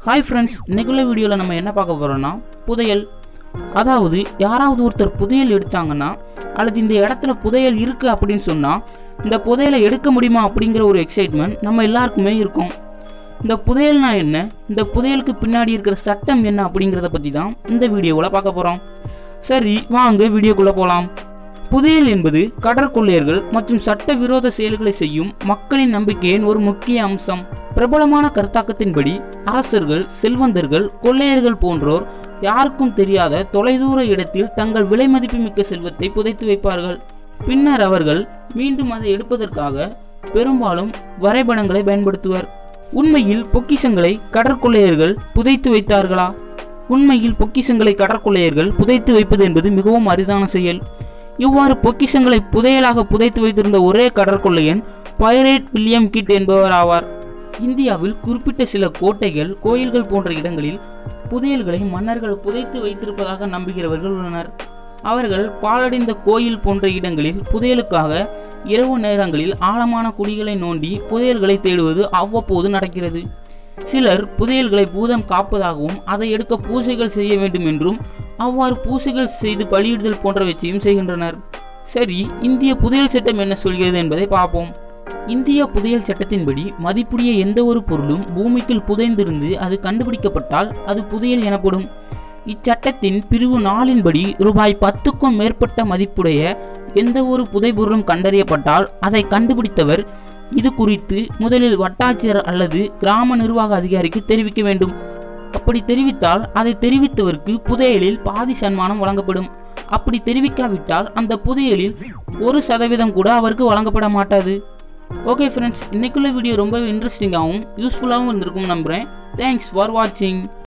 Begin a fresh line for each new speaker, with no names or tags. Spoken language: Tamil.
ஹாய் ஃப்ரெண்ட்ஸ் இன்னைக்குள்ள வீடியோவில் நம்ம என்ன பார்க்க போகிறோம்னா புதையல் அதாவது யாராவது ஒருத்தர் புதையல் எடுத்தாங்கன்னா அல்லது இந்த இடத்துல புதையல் இருக்குது அப்படின்னு சொன்னால் இந்த புதையலை எடுக்க முடியுமா அப்படிங்கிற ஒரு எக்ஸைட்மெண்ட் நம்ம எல்லாருக்குமே இருக்கும் இந்த புதையல்னா என்ன இந்த புதையலுக்கு பின்னாடி இருக்கிற சட்டம் என்ன அப்படிங்கிறத பற்றி தான் இந்த வீடியோவில் பார்க்க போகிறோம் சரி வாங்க வீடியோக்குள்ளே போகலாம் புதையல் என்பது கடற்கொள்ளையர்கள் மற்றும் சட்டவிரோத செயல்களை செய்யும் மக்களின் நம்பிக்கையின் ஒரு முக்கிய அம்சம் பிரபலமான கருத்தாக்கத்தின்படி அரசர்கள் செல்வந்தர்கள் கொள்ளையர்கள் போன்றோர் யாருக்கும் தெரியாத தொலைதூர இடத்தில் தங்கள் விலை மதிப்புமிக்க செல்வத்தை புதைத்து வைப்பார்கள் பின்னர் அவர்கள் மீண்டும் அதை எடுப்பதற்காக பெரும்பாலும் வரைபடங்களை பயன்படுத்துவர் உண்மையில் பொக்கிஷங்களை கடற்கொள்ளையர்கள் புதைத்து வைத்தார்களா உண்மையில் பொக்கிஷங்களை கடற்கொள்ளையர்கள் புதைத்து வைப்பது என்பது மிகவும் அரிதான செயல் இவ்வாறு பொக்கிஷங்களை புதையலாக புதைத்து வைத்திருந்த ஒரே கடற்கொள்ளையன் பைரேட் வில்லியம் கிட் என்பவர் ஆவார் இந்தியாவில் குறிப்பிட்ட சில கோட்டைகள் கோயில்கள் போன்ற இடங்களில் புதையல்களை மன்னர்கள் புதைத்து வைத்திருப்பதாக நம்புகிறவர்கள் உள்ளனர் அவர்கள் பாழடைந்த கோயில் போன்ற இடங்களில் புதையலுக்காக இரவு நேரங்களில் ஆழமான குழிகளை நோண்டி புதையல்களை தேடுவது அவ்வப்போது நடக்கிறது சிலர் புதையல்களை பூதம் காப்பதாகவும் அதை எடுக்க பூசைகள் செய்ய வேண்டும் என்றும் அவ்வாறு பூசைகள் செய்து பலியிடுதல் போன்றவற்றையும் செய்கின்றனர் சரி இந்திய புதையல் சட்டம் என்ன சொல்கிறது என்பதை பார்ப்போம் இந்திய புதையல் சட்டத்தின்படி மதிப்புடைய எந்த ஒரு பொருளும் பூமிக்குள் புதைந்திருந்து அது கண்டுபிடிக்கப்பட்டால் அது புதையல் எனப்படும் இச்சட்டத்தின் பிரிவு நாலின்படி ரூபாய் பத்துக்கும் மேற்பட்ட மதிப்புடைய எந்த ஒரு புதைபொருளும் கண்டறியப்பட்டால் அதை கண்டுபிடித்தவர் இது குறித்து முதலில் வட்டாட்சியர் அல்லது கிராம நிர்வாக அதிகாரிக்கு தெரிவிக்க வேண்டும் அப்படி தெரிவித்தால் அதை தெரிவித்தவருக்கு புதையலில் பாதி சன்மானம் வழங்கப்படும் அப்படி தெரிவிக்காவிட்டால் அந்த புதையலில் ஒரு சதவீதம் கூட அவருக்கு வழங்கப்பட மாட்டாது ஓகே ஃப்ரெண்ட்ஸ் இன்னைக்குள்ள வீடியோ ரொம்பவே இன்ட்ரெஸ்டிங்காகவும் யூஸ்ஃபுல்லாகவும் இருந்திருக்கும் நம்புகிறேன் தேங்க்ஸ் ஃபார் வாட்சிங்